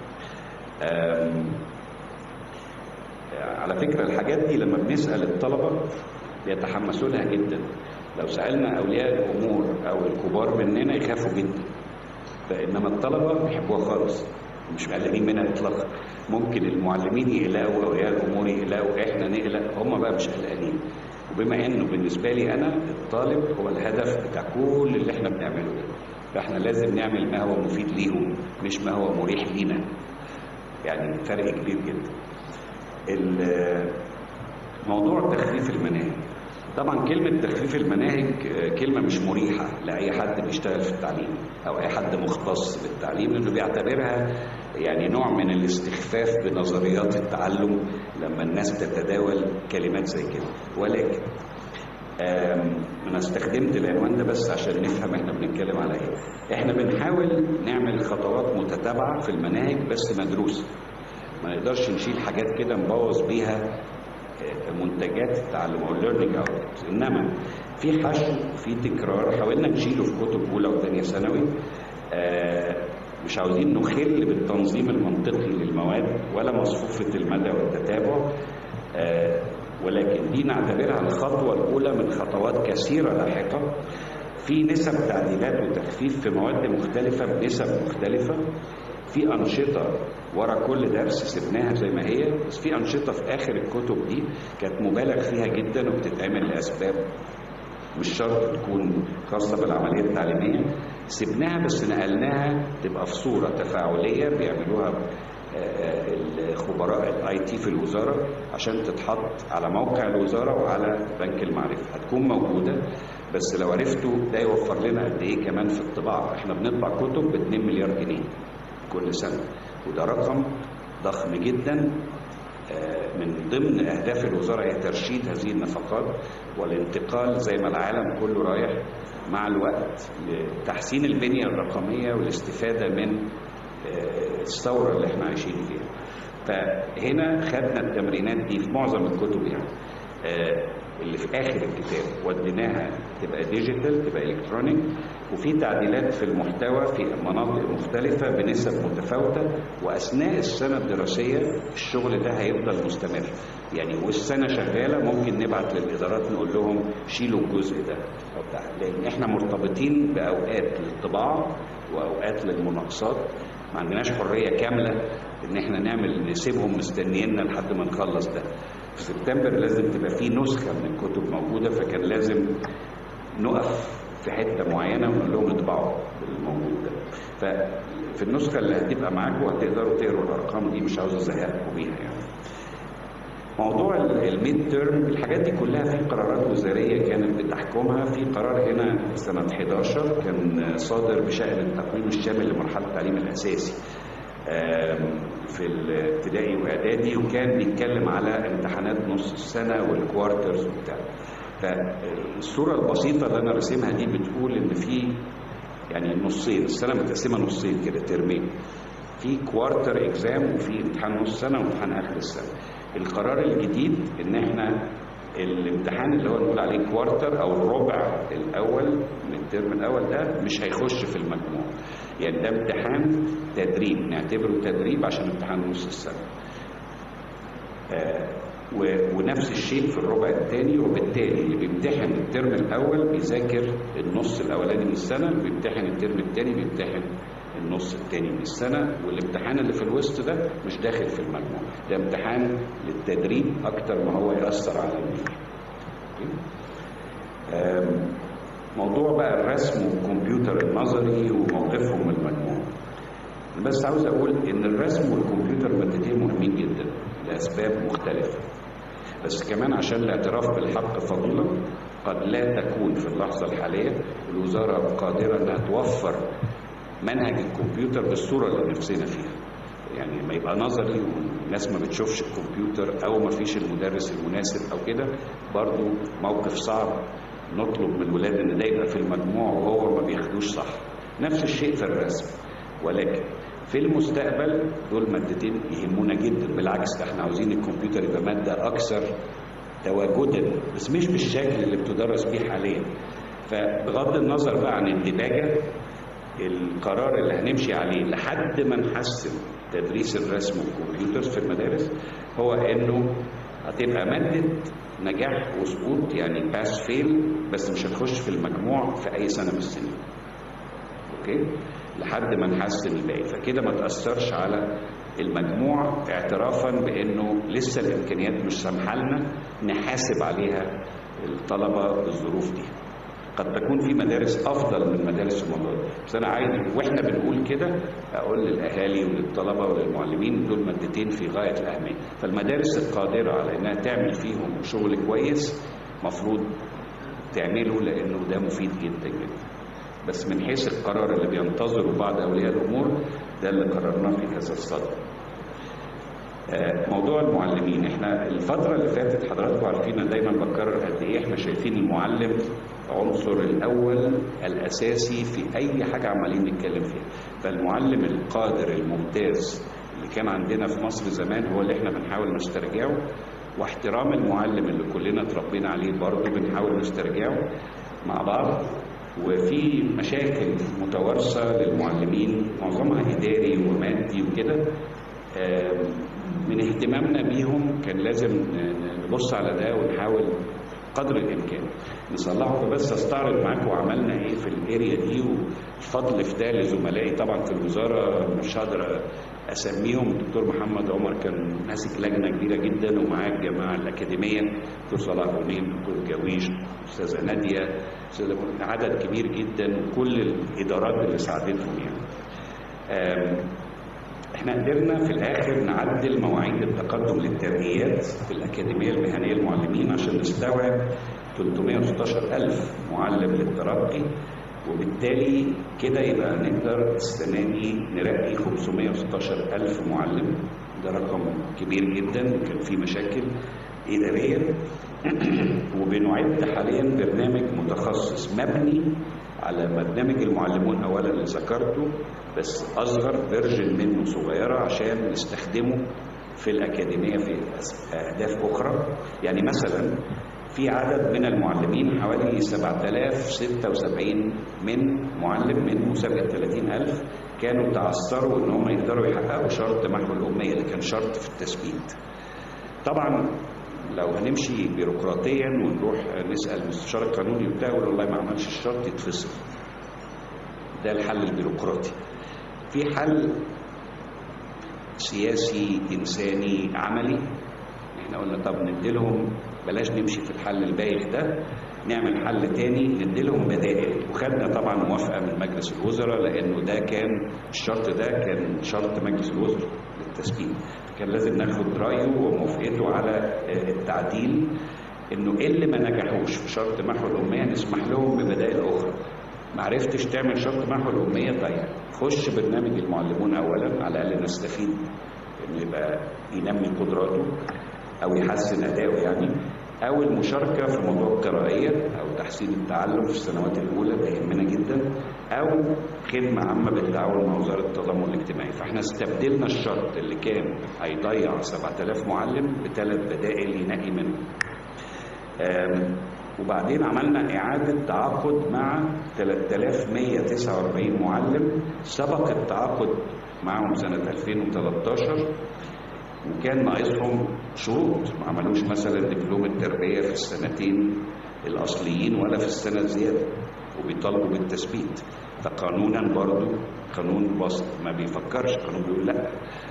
على فكرة الحاجات دي لما بنسأل الطلبة بيتحمسوا لها جدا لو سألنا أولياء الأمور أو الكبار مننا يخافوا جدا فإنما الطلبة بيحبوها خالص مش مقلقين منها إطلاقا ممكن المعلمين يقلقوا أولياء الأمور يقلقوا إحنا نقلق هم بقى مش قلقانين وبما إنه بالنسبة لي أنا الطالب هو الهدف بتاع كل اللي إحنا بنعمله ده فإحنا لازم نعمل ما هو مفيد ليهم مش ما هو مريح لينا يعني فرق كبير جدا موضوع تخفيف المناهج طبعا كلمة تخفيف المناهج كلمة مش مريحة لأي حد بيشتغل في التعليم أو أي حد مختص بالتعليم لأنه بيعتبرها يعني نوع من الاستخفاف بنظريات التعلم لما الناس تتداول كلمات زي كده ولكن انا استخدمت العنوان ده بس عشان نفهم احنا بنتكلم على ايه احنا بنحاول نعمل خطوات متتابعه في المناهج بس مدروسه ما نقدرش نشيل حاجات كده نبوظ بيها منتجات التعلم او الليرنينج اوت انما في حشو في تكرار حاولنا نشيله في كتب اولى وثانيه ثانوي مش عاوزين نخل بالتنظيم المنطقي للمواد ولا مصفوفه المدى والتتابع ولكن دي نعتبرها الخطوة الأولى من خطوات كثيرة لاحقة في نسب تعديلات وتخفيف في مواد مختلفة بنسب مختلفة في أنشطة ورا كل درس سبناها زي ما هي بس في أنشطة في آخر الكتب دي كانت مبالغ فيها جدا وبتتعمل لأسباب مش شرط تكون خاصة بالعملية التعليمية سبناها بس نقلناها تبقى في صورة تفاعلية بيعملوها الخبراء الاي تي في الوزاره عشان تتحط على موقع الوزاره وعلى بنك المعرفه هتكون موجوده بس لو عرفتوا ده يوفر لنا قد ايه كمان في الطباعه احنا بنطبع كتب ب 2 مليار جنيه كل سنه وده رقم ضخم جدا من ضمن اهداف الوزاره هي ترشيد هذه النفقات والانتقال زي ما العالم كله رايح مع الوقت لتحسين البنيه الرقميه والاستفاده من الثورة اللي احنا عايشين فيها فهنا خدنا التمرينات دي في معظم الكتب يعني اللي في اخر الكتاب وديناها تبقى ديجيتال تبقى الكترونيك وفي تعديلات في المحتوى في مناطق مختلفه بنسب متفاوته واثناء السنه الدراسيه الشغل ده هيفضل مستمر يعني والسنه شغاله ممكن نبعت للادارات نقول لهم شيلوا الجزء ده او بتاع لان احنا مرتبطين باوقات للطباعه واوقات للمناقصات ما عندناش حريه كامله ان احنا نعمل نسيبهم مستنيينا لحد ما نخلص ده في سبتمبر لازم تبقى في نسخه من الكتب موجوده فكان لازم نقف في حته معينه ونقول لهم اطبعوا الموجود ده ففي النسخه اللي هتبقى معاكم هتقدروا تقروا الارقام دي مش عاوز ازهقكم بيها يعني موضوع الميد تيرم الحاجات دي كلها في قرارات وزاريه كانت بتحكمها في قرار هنا سنه 11 كان صادر بشان التقويم الشامل لمرحله التعليم الاساسي في الابتدائي واعدادي وكان بيتكلم على امتحانات نص السنه والكوارترز وبتاع فالصوره البسيطه اللي انا راسمها دي بتقول ان في يعني نصين السنه متقسمه نصين كده ترمين في كوارتر اكزام وفي امتحان نص سنه وامتحان اخر السنه القرار الجديد ان احنا الامتحان اللي هو نقول عليه كوارتر او الربع الاول من الترم الاول ده مش هيخش في المجموع يعني ده امتحان تدريب نعتبره تدريب عشان امتحان نص السنه آه ونفس الشيء في الربع الثاني وبالتالي اللي بيمتحن الترم الاول بيذاكر النص الاولاني من السنه اللي بيمتحن الترم الثاني بيمتحن النص الثاني من السنه والامتحان اللي في الوسط ده مش داخل في المجموع ده امتحان للتدريب اكتر ما هو ياثر على النتيجه موضوع بقى الرسم والكمبيوتر النظري وموقفهم من المجموع بس عاوز اقول ان الرسم والكمبيوتر مادتين مهمين جدا لاسباب مختلفه بس كمان عشان الاعتراف بالحق فضيله قد لا تكون في اللحظه الحاليه الوزاره قادره انها توفر منهج الكمبيوتر بالصوره اللي نفسنا فيها يعني ما يبقى نظري والناس ما بتشوفش الكمبيوتر او ما فيش المدرس المناسب او كده برضو موقف صعب نطلب من الولاد ان ده يبقى في المجموع وهو ما بياخدوش صح نفس الشيء في الرسم ولكن في المستقبل دول مادتين يهمونا جدا بالعكس ده احنا عاوزين الكمبيوتر يبقى ماده اكثر تواجدا بس مش بالشكل اللي بتدرس بيه حاليا فبغض النظر بقى عن الدباجه القرار اللي هنمشي عليه لحد ما نحسن تدريس الرسم والكمبيوتر في المدارس هو انه هتبقى ماده نجاح وسقوط يعني باس فيل بس مش هتخش في المجموع في اي سنه من السنين اوكي لحد ما نحسن الباقي فكده ما تاثرش على المجموع اعترافا بانه لسه الامكانيات مش سامحه لنا نحاسب عليها الطلبه بالظروف دي قد تكون في مدارس افضل من مدارس الموضوع بس انا عايز واحنا بنقول كده اقول للاهالي وللطلبه وللمعلمين دول مادتين في غايه الاهميه فالمدارس القادره على انها تعمل فيهم شغل كويس مفروض تعمله لانه ده مفيد جدا جدا بس من حيث القرار اللي بينتظره بعض اولياء الامور ده اللي قررناه في هذا الصدد موضوع المعلمين احنا الفتره اللي فاتت حضراتكم عارفين انا دايما بكرر قد ايه احنا شايفين المعلم عنصر الاول الاساسي في اي حاجه عمالين نتكلم فيها فالمعلم القادر الممتاز اللي كان عندنا في مصر زمان هو اللي احنا بنحاول نسترجعه واحترام المعلم اللي كلنا اتربينا عليه برضه بنحاول نسترجعه مع بعض وفي مشاكل متوارثه للمعلمين معظمها اداري ومادي وكده من اهتمامنا بيهم كان لازم نبص على ده ونحاول قدر الامكان نصلحه بس استعرض معاكم عملنا ايه في الاريا دي والفضل في ده لزملائي طبعا في الوزاره مش هقدر اسميهم الدكتور محمد عمر كان ماسك لجنه كبيره جدا ومعاه الجماعه الاكاديميه دكتور صلاح غنيم دكتور جويش استاذه ناديه استاذه عدد كبير جدا وكل الادارات اللي ساعدتهم يعني احنا قدرنا في الاخر نعدل مواعيد التقدم للترقيات في الاكاديميه المهنيه للمعلمين عشان نستوعب 316 الف معلم للترقي وبالتالي كده يبقى نقدر السنه دي نرقي 516 الف معلم ده رقم كبير جدا كان فيه مشاكل اداريه وبنعد حاليا برنامج متخصص مبني على برنامج المعلمون اولا اللي ذكرته بس اصغر فيرجن منه صغيره عشان نستخدمه في الاكاديميه في اهداف اخرى يعني مثلا في عدد من المعلمين حوالي 7076 من معلم من مسابقه 30000 كانوا تعثروا ان هم يقدروا يحققوا شرط محو الاميه اللي كان شرط في التثبيت. طبعا لو هنمشي بيروقراطيا ونروح نسال المستشار القانوني وبتاع يقول والله ما عملش الشرط يتفصل. ده الحل البيروقراطي. في حل سياسي انساني عملي احنا قلنا طب نديلهم بلاش نمشي في الحل البايخ ده نعمل حل تاني نديلهم بدائل وخدنا طبعا موافقه من مجلس الوزراء لانه ده كان الشرط ده كان شرط مجلس الوزراء للتثبيت كان لازم ناخد رايه وموافقته على التعديل انه اللي ما نجحوش في شرط محو الاميه نسمح لهم ببدائل اخرى ما عرفتش تعمل شرط محو الاميه طيب خش برنامج المعلمون اولا على الاقل نستفيد انه يبقى ينمي قدراته او يحسن اداؤه يعني او المشاركه في موضوع القرائيه او تحسين التعلم في السنوات الاولى ده يهمنا جدا او خدمه عامه بالتعاون مع وزاره التضامن الاجتماعي فاحنا استبدلنا الشرط اللي كان هيضيع 7000 معلم بثلاث بدائل ينقي منهم وبعدين عملنا إعادة تعاقد مع 3149 معلم سبق التعاقد معهم سنة 2013 وكان ناقصهم شروط ما عملوش مثلا دبلوم التربية في السنتين الأصليين ولا في السنة الزيادة وبيطالبوا بالتثبيت فقانونا برضو قانون بسيط ما بيفكرش قانون بيقول لا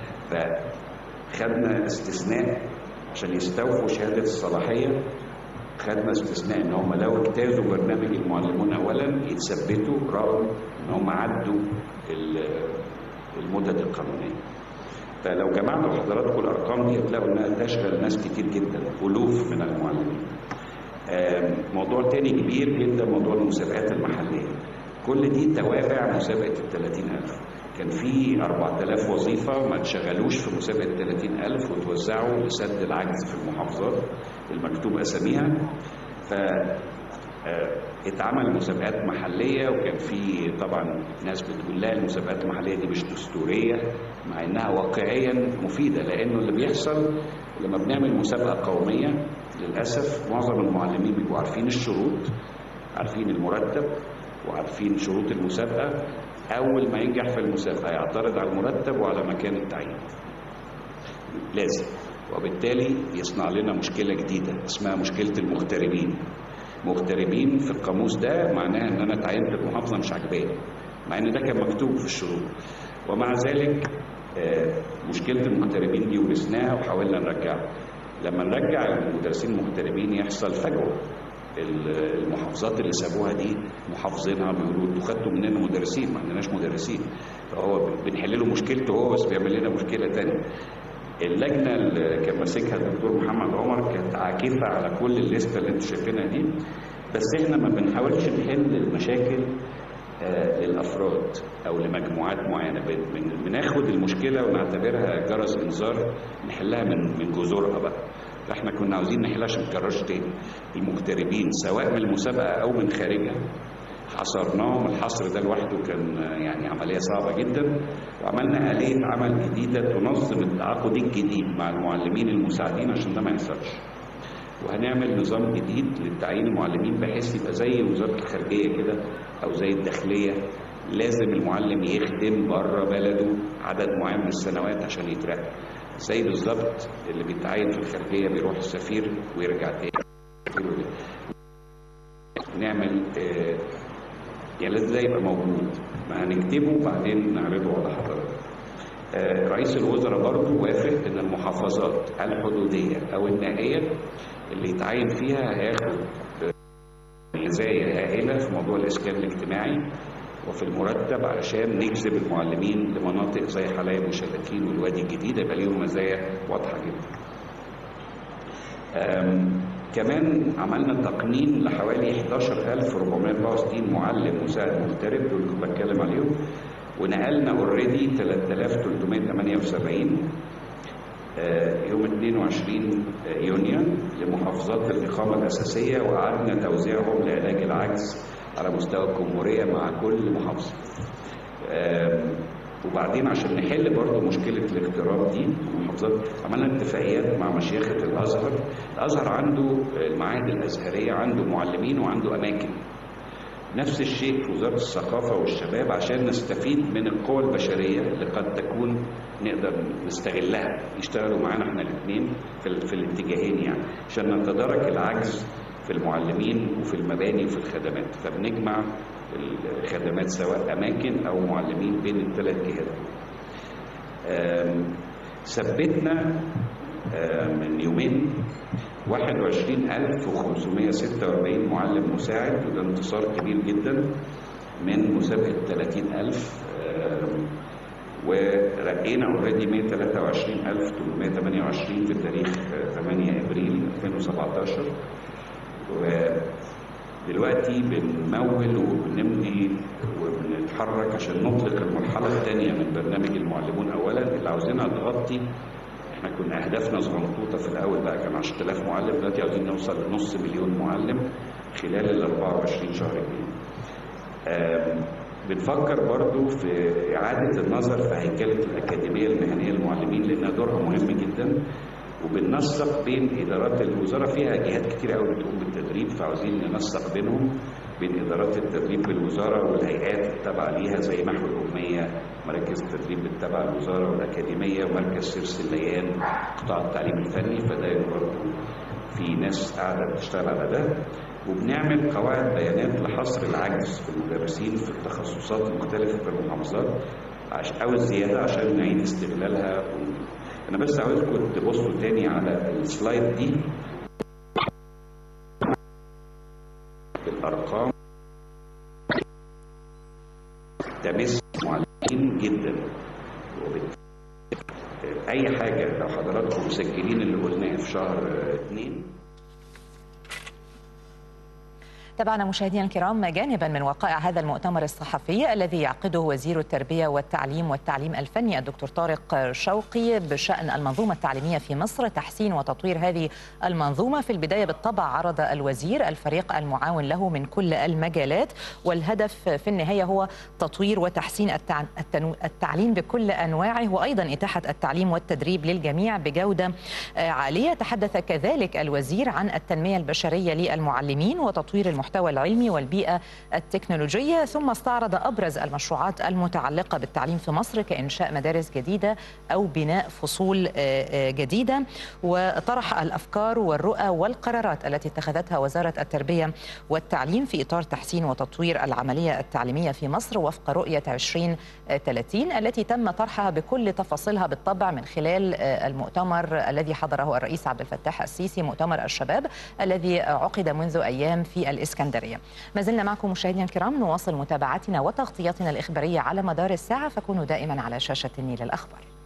فخدنا استثناء عشان يستوفوا شهادة الصلاحية خدنا استثناء ان هم لو اجتازوا برنامج المعلمون اولا يتثبتوا رغم ان هم عدوا المدد القانونيه. فلو جمعنا حضراتكم الارقام دي هتلاقوا انها تشغل ناس كتير جدا الوف من المعلمين. موضوع تاني كبير جدا موضوع المسابقات المحليه. كل دي توابع مسابقه ال 30000 كان في 4000 وظيفة ما اتشغلوش في مسابقة 30000 وتوزعوا لسد العجز في المحافظات المكتوب أساميها ف اتعمل مسابقات محلية وكان في طبعا ناس بتقول لا المسابقات المحلية دي مش دستورية مع انها واقعيا مفيدة لانه اللي بيحصل لما بنعمل مسابقة قومية للأسف معظم المعلمين بيبقوا عارفين الشروط عارفين المرتب وعارفين شروط المسابقة أول ما ينجح في المسابقة يعترض على المرتب وعلى مكان التعيين لازم وبالتالي يصنع لنا مشكلة جديدة اسمها مشكلة المغتربين مغتربين في القاموس ده معناها ان انا اتعينت في محافظه مش عجباني مع ان ده كان مكتوب في الشروط ومع ذلك مشكله المغتربين دي ورثناها وحاولنا نرجعها لما نرجع المدرسين المغتربين يحصل فجوه المحافظات اللي سابوها دي محافظينها بيقولوا انتوا خدتوا مننا مدرسين ما عندناش مدرسين فهو بنحل له مشكلته هو بس بيعمل لنا مشكله ثانيه اللجنه اللي كان ماسكها الدكتور محمد عمر كانت عاكفه على كل الليسته اللي انتم شايفينها دي بس احنا ما بنحاولش نحل المشاكل آه للافراد او لمجموعات معينه بن بناخد المشكله ونعتبرها جرس انذار نحلها من من جذورها بقى فاحنا كنا عاوزين نحلها عشان ما تكررش تاني المغتربين سواء من المسابقه او من خارجها حصرناهم الحصر ده لوحده كان يعني عمليه صعبه جدا وعملنا اليه عمل جديده تنظم التعاقد الجديد مع المعلمين المساعدين عشان ده ما يحصلش وهنعمل نظام جديد للتعيين المعلمين بحيث يبقى زي وزاره الخارجيه كده او زي الداخليه لازم المعلم يخدم بره بلده عدد معين من السنوات عشان يترقى زي بالظبط اللي بيتعين في الخارجيه بيروح السفير ويرجع تاني نعمل آه يعني لازم ده يبقى موجود ما هنكتبه وبعدين نعرضه على حضرتك آه رئيس الوزراء برضه وافق ان المحافظات الحدوديه او النائيه اللي يتعين فيها هياخد مزايا هائله في موضوع الاسكان الاجتماعي وفي المرتب علشان نجذب المعلمين لمناطق زي حلايب وشلاتين والوادي الجديد يبقى ليهم مزايا واضحه جدا. كمان عملنا تقنين لحوالي 11464 معلم مساعد مغترب دول اللي بتكلم عليهم ونقلنا اوريدي 3378 يوم 22 يونيو لمحافظات الإقامة الأساسية وقعدنا توزيعهم لعلاج العجز على مستوى الجمهورية مع كل محافظة وبعدين عشان نحل برضه مشكلة الاغتراب دي المحافظات عملنا اتفاقيات مع مشيخة الأزهر الأزهر عنده المعاهد الأزهرية عنده معلمين وعنده أماكن نفس الشيء في وزارة الثقافة والشباب عشان نستفيد من القوى البشرية اللي قد تكون نقدر نستغلها يشتغلوا معانا احنا الاثنين في, في الاتجاهين يعني عشان نتدارك العجز في المعلمين وفي المباني وفي الخدمات فبنجمع الخدمات سواء أماكن أو معلمين بين الثلاث جهات ثبتنا من يومين 21546 معلم مساعد وده انتصار كبير جدا من مسابقة 30000 ورقينا اوريدي 123828 في تاريخ 8 ابريل 2017 ودلوقتي بنمول وبنبني وبنتحرك عشان نطلق المرحله الثانيه من برنامج المعلمون اولا اللي عاوزينها تغطي احنا كنا اهدافنا صغنطوطه في الاول بقى كان 10000 معلم دلوقتي عاوزين نوصل لنص مليون معلم خلال ال 24 شهر الجايين. بنفكر برضو في إعادة النظر في هيكلة الأكاديمية المهنية للمعلمين لأنها دورها مهم جدا وبننسق بين إدارات الوزارة فيها جهات كتير قوي بتقوم بالتدريب فعاوزين ننسق بينهم بين إدارات التدريب بالوزارة والهيئات التابعة ليها زي محو الأمية مراكز التدريب التابعة للوزارة والأكاديمية ومركز سيرس الليان قطاع التعليم الفني فده برضه في ناس قاعدة بتشتغل على ده وبنعمل قواعد بيانات لحصر العجز في المدرسين في التخصصات المختلفة في المحافظات أو الزيادة عشان نعيد استغلالها أنا بس عاوزكم تبصوا تاني على السلايد دي الأرقام تمس معلمين جدا أي حاجة لو حضراتكم مسجلين اللي قلناه في شهر اتنين تابعنا مشاهدينا الكرام جانبا من وقائع هذا المؤتمر الصحفي الذي يعقده وزير التربيه والتعليم والتعليم الفني الدكتور طارق شوقي بشان المنظومه التعليميه في مصر تحسين وتطوير هذه المنظومه في البدايه بالطبع عرض الوزير الفريق المعاون له من كل المجالات والهدف في النهايه هو تطوير وتحسين التعليم بكل انواعه وايضا اتاحه التعليم والتدريب للجميع بجوده عاليه تحدث كذلك الوزير عن التنميه البشريه للمعلمين وتطوير المحتوى العلمي والبيئة التكنولوجية ثم استعرض أبرز المشروعات المتعلقة بالتعليم في مصر كإنشاء مدارس جديدة أو بناء فصول جديدة وطرح الأفكار والرؤى والقرارات التي اتخذتها وزارة التربية والتعليم في إطار تحسين وتطوير العملية التعليمية في مصر وفق رؤية 2030 التي تم طرحها بكل تفاصيلها بالطبع من خلال المؤتمر الذي حضره الرئيس عبد الفتاح السيسي مؤتمر الشباب الذي عقد منذ أيام في الإسكندرية ما زلنا معكم مشاهدينا الكرام نواصل متابعتنا وتغطياتنا الإخبارية على مدار الساعة فكونوا دائما على شاشة النيل الأخبار